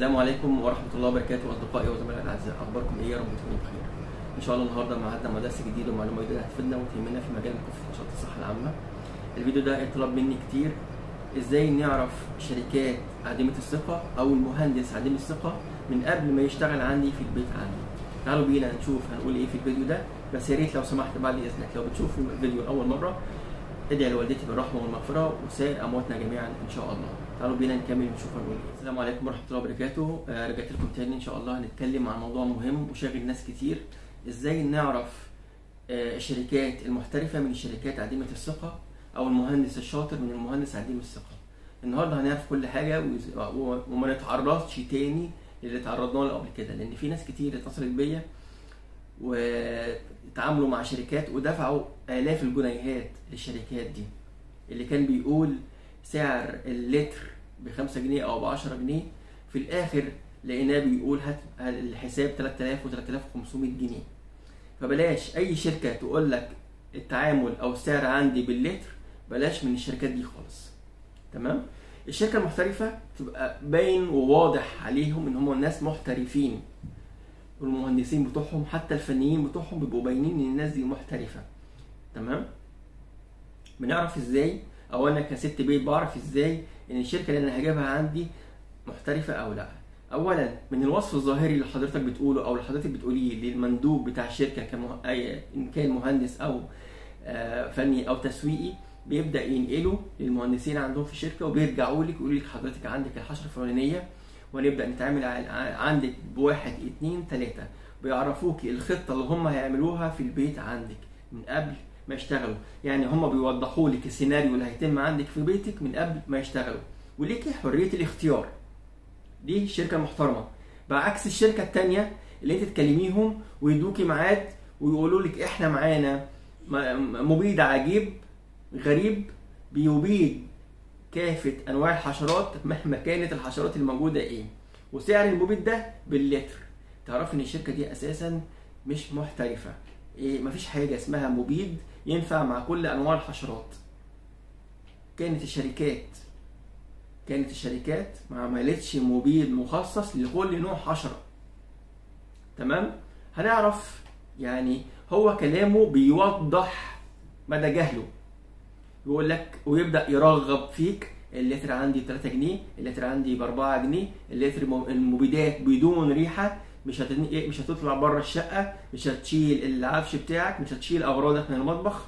السلام عليكم ورحمة الله وبركاته أصدقائي وزملائي الأعزاء أخباركم إيه يا رب تكونوا بخير إن شاء الله النهاردة معادنا مع درس جديد ومعلومة جديدة هتفيدنا وتهمنا في مجال مكافحة نشاط الصحة العامة الفيديو ده اتطلب مني كتير إزاي نعرف شركات عديمة الثقة أو المهندس عديم الثقة من قبل ما يشتغل عندي في البيت عندي تعالوا بينا نشوف هنقول إيه في الفيديو ده بس يا ريت لو سمحت بعد إذنك لو بتشوفوا الفيديو لأول مرة ادعي لوالدتي بالرحمة والمغفرة وسائر أمواتنا جميعا إن شاء الله تعالوا بينا نكمل ونشوف هنقول ايه السلام عليكم ورحمه الله وبركاته آه رجعت لكم تاني ان شاء الله هنتكلم عن موضوع مهم وشاغل ناس كتير ازاي نعرف آه الشركات المحترفه من الشركات عديمه الثقه او المهندس الشاطر من المهندس عديم الثقه النهارده هنعرف كل حاجه وز- و- وما نتعرضش تاني اللي تعرضنا له قبل كده لان في ناس كتير اتصلت بيا وتعاملوا مع شركات ودفعوا آلاف الجنيهات للشركات دي اللي كان بيقول سعر اللتر بخمسة جنيه أو بعشرة جنيه في الآخر لقيناه بيقول هات الحساب 3000 و 3500 جنيه فبلاش أي شركة تقول لك التعامل أو السعر عندي باللتر بلاش من الشركات دي خالص تمام الشركة المحترفة تبقى باين وواضح عليهم إن هم ناس محترفين والمهندسين بتوعهم حتى الفنيين بتوعهم بيبقوا باينين ان الناس دي محترفه تمام بنعرف ازاي او انا كست بيت بعرف ازاي ان الشركه اللي انا هجيبها عندي محترفه او لا اولا من الوصف الظاهري اللي حضرتك بتقوله او اللي حضرتك بتقوليه للمندوب بتاع الشركه كمه... أي... ان كان مهندس او آه، فني او تسويقي بيبدا ينقله للمهندسين عندهم في الشركه وبيرجعوا لك يقولوا لك حضرتك عندك الحشره الفلانيه ونبدا نتعامل ع- ع- عندك بواحد اتنين تلاته بيعرفوك الخطه اللي هم هيعملوها في البيت عندك من قبل ما يشتغلوا يعني هم بيوضحوا لك السيناريو اللي هيتم عندك في بيتك من قبل ما يشتغلوا وليكي حريه الاختيار دي شركه محترمه بعكس الشركه التانية اللي انت تكلميهم ويدوكي ميعاد ويقولوا لك احنا معانا م- مبيد عجيب غريب بيبيد كافة أنواع الحشرات مهما كانت الحشرات الموجودة إيه وسعر المبيد ده باللتر تعرف إن الشركة دي أساسا مش محترفة إيه مفيش حاجة اسمها مبيد ينفع مع كل أنواع الحشرات كانت الشركات كانت الشركات ما عملتش مبيد مخصص لكل نوع حشرة تمام هنعرف يعني هو كلامه بيوضح مدى جهله يقول لك ويبدا يرغب فيك اللتر عندي ب 3 جنيه اللتر عندي ب 4 جنيه اللتر م- المبيدات بدون ريحه مش هتن... إيه، مش هتطلع بره الشقه مش هتشيل العفش بتاعك مش هتشيل اغراضك من المطبخ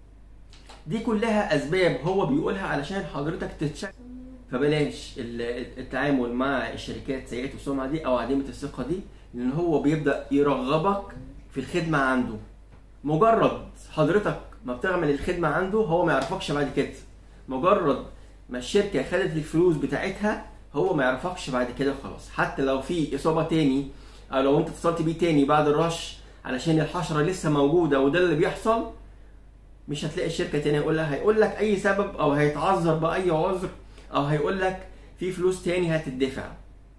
دي كلها اسباب هو بيقولها علشان حضرتك تتشك فبلاش ال- التعامل مع الشركات سيئه السمعه دي او عديمه الثقه دي لان هو بيبدا يرغبك في الخدمه عنده مجرد حضرتك ما بتعمل الخدمه عنده هو ما يعرفكش بعد كده مجرد ما الشركه خدت الفلوس بتاعتها هو ما يعرفكش بعد كده خلاص حتى لو في اصابه تاني او لو انت اتصلت بيه تاني بعد الرش علشان الحشره لسه موجوده وده اللي بيحصل مش هتلاقي الشركه تاني يقول لها هيقول لك اي سبب او هيتعذر باي عذر او هيقول لك في فلوس تاني هتدفع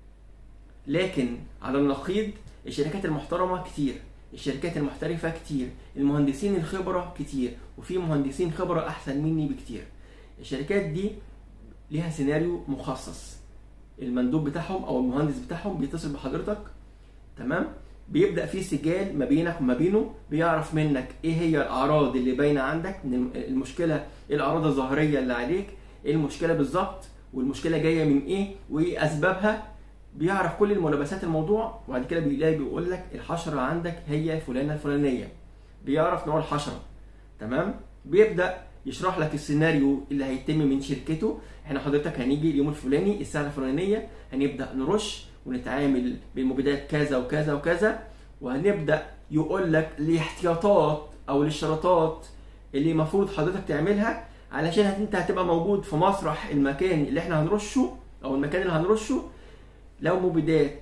لكن على النقيض الشركات المحترمه كتير الشركات المحترفه كتير المهندسين الخبره كتير وفي مهندسين خبره احسن مني بكتير الشركات دي ليها سيناريو مخصص المندوب بتاعهم او المهندس بتاعهم بيتصل بحضرتك تمام بيبدا في سجال ما بينك وما بينه بيعرف منك ايه هي الاعراض اللي باينه عندك من الم- المشكله ايه الاعراض الظاهريه اللي عليك ايه المشكله بالظبط والمشكله جايه من ايه وايه اسبابها بيعرف كل الملابسات الموضوع وبعد كده بيلاقي بيقول لك الحشره عندك هي فلانه الفلانيه بيعرف نوع الحشره تمام بيبدا يشرح لك السيناريو اللي هيتم من شركته احنا حضرتك هنيجي اليوم الفلاني الساعه الفلانيه هنبدا نرش ونتعامل بالمبيدات كذا وكذا وكذا وهنبدا يقول لك الاحتياطات او الاشتراطات اللي المفروض حضرتك تعملها علشان انت هتبقى موجود في مسرح المكان اللي احنا هنرشه او المكان اللي هنرشه لو مبيدات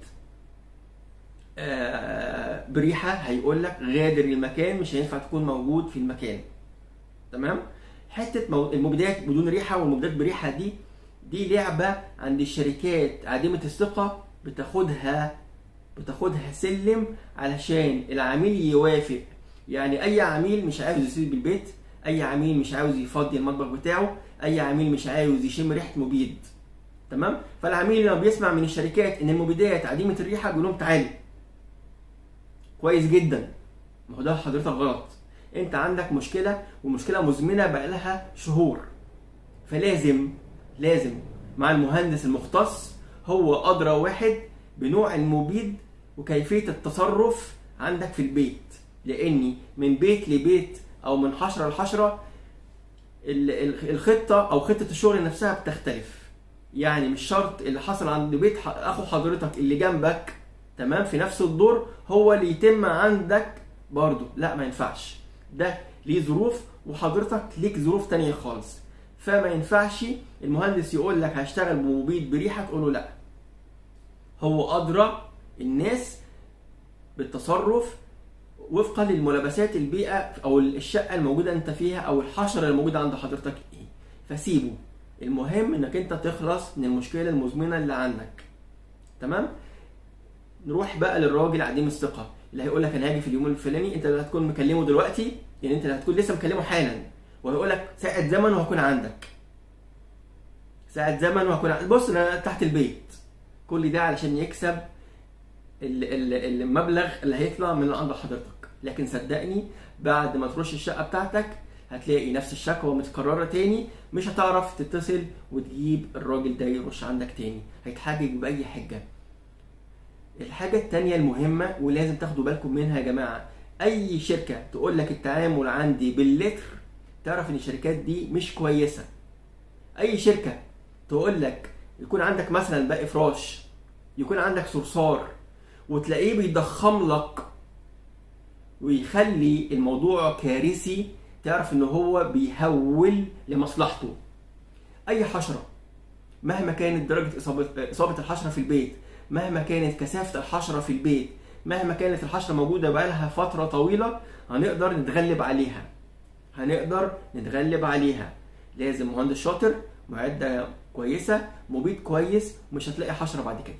آه، بريحه هيقول لك غادر المكان مش هينفع تكون موجود في المكان تمام حته مو- المبيدات بدون ريحه والمبيدات بريحه دي دي لعبه عند الشركات عديمه الثقه بتاخدها بتاخدها سلم علشان العميل يوافق يعني اي عميل مش عاوز يسيب البيت اي عميل مش عاوز يفضي المطبخ بتاعه اي عميل مش عاوز يشم ريحه مبيد تمام فالعميل لما بيسمع من الشركات ان المبيدات عديمه الريحه بيقول لهم تعالوا كويس جدا ما هو ده حضرتك غلط انت عندك مشكله ومشكله مزمنه بقى لها شهور فلازم لازم مع المهندس المختص هو ادرى واحد بنوع المبيد وكيفيه التصرف عندك في البيت لاني من بيت لبيت او من حشره لحشره ال- ال- الخطه او خطه الشغل نفسها بتختلف يعني مش شرط اللي حصل عند بيت ح- اخو حضرتك اللي جنبك تمام في نفس الدور هو اللي يتم عندك برضو لا ما ينفعش ده ليه ظروف وحضرتك ليك ظروف تانية خالص فما ينفعش المهندس يقول لك هشتغل بمبيد بريحه تقول له لا هو ادرى الناس بالتصرف وفقا للملابسات البيئه او الشقه الموجوده انت فيها او الحشره الموجوده عند حضرتك ايه فسيبه المهم انك انت تخلص من المشكله المزمنه اللي عندك تمام نروح بقى للراجل عديم الثقه اللي هيقول لك انا هاجي في اليوم الفلاني انت اللي هتكون مكلمه دلوقتي يعني انت اللي هتكون لسه مكلمه حالا وهيقول لك ساعه زمن وهكون عندك ساعه زمن وهكون عندك بص انا تحت البيت كل ده علشان يكسب ال- ال- المبلغ اللي هيطلع من عند حضرتك لكن صدقني بعد ما ترش الشقه بتاعتك هتلاقي نفس الشكوى متكرره تاني مش هتعرف تتصل وتجيب الراجل ده يرش عندك تاني هيتحجج باي حجه الحاجه التانيه المهمه ولازم تاخدوا بالكم منها يا جماعه اي شركه تقول لك التعامل عندي باللتر تعرف ان الشركات دي مش كويسه اي شركه تقول لك يكون عندك مثلا باقي فراش يكون عندك صرصار وتلاقيه بيضخم لك ويخلي الموضوع كارثي تعرف ان هو بيهول لمصلحته اي حشره مهما كانت درجه اصابه اصابه الحشره في البيت مهما كانت كثافه الحشره في البيت مهما كانت الحشره موجوده بقالها فتره طويله هنقدر نتغلب عليها هنقدر نتغلب عليها لازم مهندس شاطر معده كويسه مبيد كويس مش هتلاقي حشره بعد كده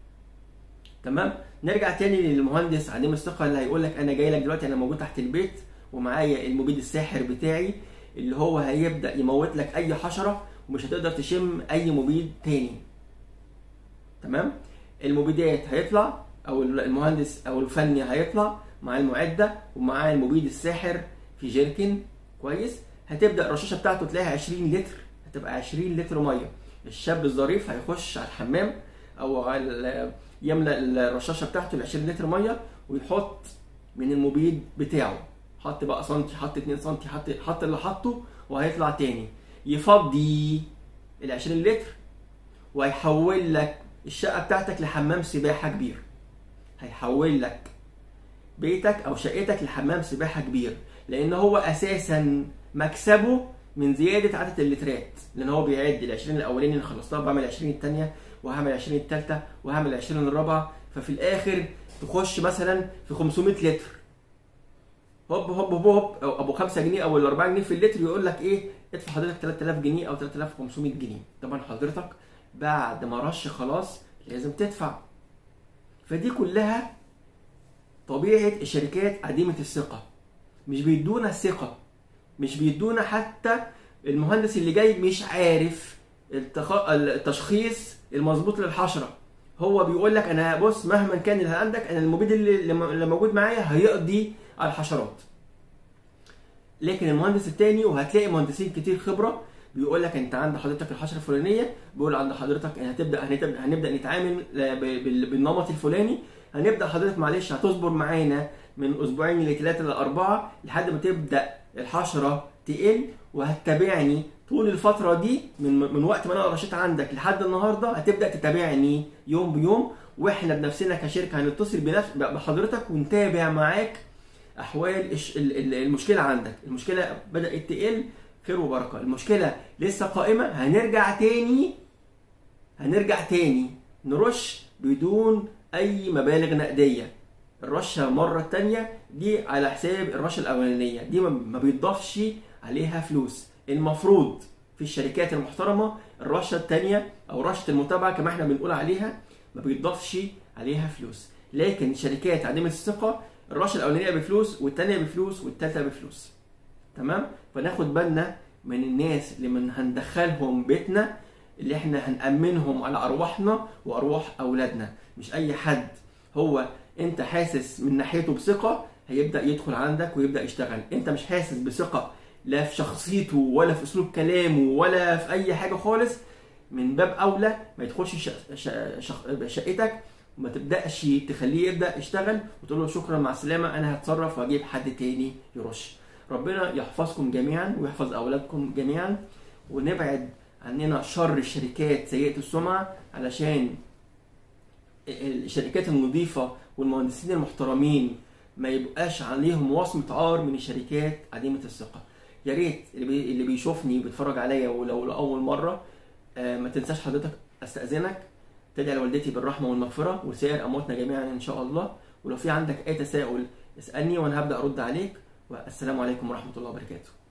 تمام نرجع تاني للمهندس عديم الثقه اللي هيقول لك انا جاي لك دلوقتي انا موجود تحت البيت ومعايا المبيد الساحر بتاعي اللي هو هيبدا يموت لك اي حشره ومش هتقدر تشم اي مبيد تاني تمام المبيدات هيطلع او المهندس او الفني هيطلع مع المعده ومع المبيد الساحر في جيركن كويس هتبدا الرشاشه بتاعته تلاقيها 20 لتر هتبقى 20 لتر ميه الشاب الظريف هيخش على الحمام او على يملى الرشاشه بتاعته ال 20 لتر ميه ويحط من المبيد بتاعه حط بقى سنتي حط 2 سنتي حط حط اللي حطه وهيطلع تاني يفضي ال 20 لتر وهيحول لك الشقه بتاعتك لحمام سباحه كبير هيحول لك بيتك او شقتك لحمام سباحه كبير لان هو اساسا مكسبه من زياده عدد اللترات لان هو بيعد ال 20 الاولاني اللي خلصتها بعمل 20 الثانيه وهعمل 20 الثالثه وهعمل 20 الرابعه ففي الاخر تخش مثلا في 500 لتر هوب هوب هوب هوب أو ابو 5 جنيه او ال 4 جنيه في اللتر يقول لك ايه ادفع حضرتك 3000 جنيه او 3500 جنيه طبعا حضرتك بعد ما رش خلاص لازم تدفع فدي كلها طبيعه الشركات عديمه الثقه مش بيدونا الثقه مش بيدونا حتى المهندس اللي جاي مش عارف التخ... التشخيص المظبوط للحشره هو بيقول لك انا بص مهما كان اللي عندك انا المبيد اللي, اللي موجود معايا هيقضي على الحشرات لكن المهندس التاني وهتلاقي مهندسين كتير خبره بيقول لك انت عند حضرتك الحشره الفلانيه بيقول عند حضرتك هتبدا هنبدا, هنبدأ نتعامل بالنمط الفلاني هنبدا حضرتك معلش هتصبر معانا من اسبوعين لثلاثه لاربعه لحد ما تبدا الحشره تقل وهتتابعني طول الفتره دي من من وقت ما انا رشيت عندك لحد النهارده هتبدا تتابعني يوم بيوم واحنا بنفسنا كشركه هنتصل بنفس بحضرتك ونتابع معاك احوال المشكله عندك المشكله بدات تقل خير وبركه المشكله لسه قائمه هنرجع تاني هنرجع تاني نرش بدون اي مبالغ نقديه الرشه المره الثانيه دي على حساب الرشه الاولانيه دي ما بيضافش عليها فلوس المفروض في الشركات المحترمه الرشه الثانيه او رشه المتابعه كما احنا بنقول عليها ما بيضافش عليها فلوس لكن شركات عديمه الثقه الرشه الاولانيه بفلوس والثانيه بفلوس والثالثه بفلوس تمام فناخد بالنا من الناس اللي من هندخلهم بيتنا اللي احنا هنأمنهم على ارواحنا وارواح اولادنا مش اي حد هو انت حاسس من ناحيته بثقه هيبدا يدخل عندك ويبدا يشتغل انت مش حاسس بثقه لا في شخصيته ولا في اسلوب كلامه ولا في اي حاجه خالص من باب اولى ما يدخلش ش- ش- شق- شقتك وما تبداش تخليه يبدا يشتغل وتقول له شكرا مع السلامه انا هتصرف واجيب حد تاني يرش ربنا يحفظكم جميعا ويحفظ اولادكم جميعا ونبعد عننا شر الشركات سيئه السمعه علشان الشركات النظيفه والمهندسين المحترمين ما يبقاش عليهم وصمه عار من الشركات عديمه الثقه يا ريت اللي بي- اللي بيشوفني بيتفرج عليا ولو لاول مره آه، ما تنساش حضرتك استاذنك تدعي لوالدتي بالرحمه والمغفره وسائر امواتنا جميعا ان شاء الله ولو في عندك اي تساؤل اسالني وانا هبدا ارد عليك والسلام عليكم ورحمه الله وبركاته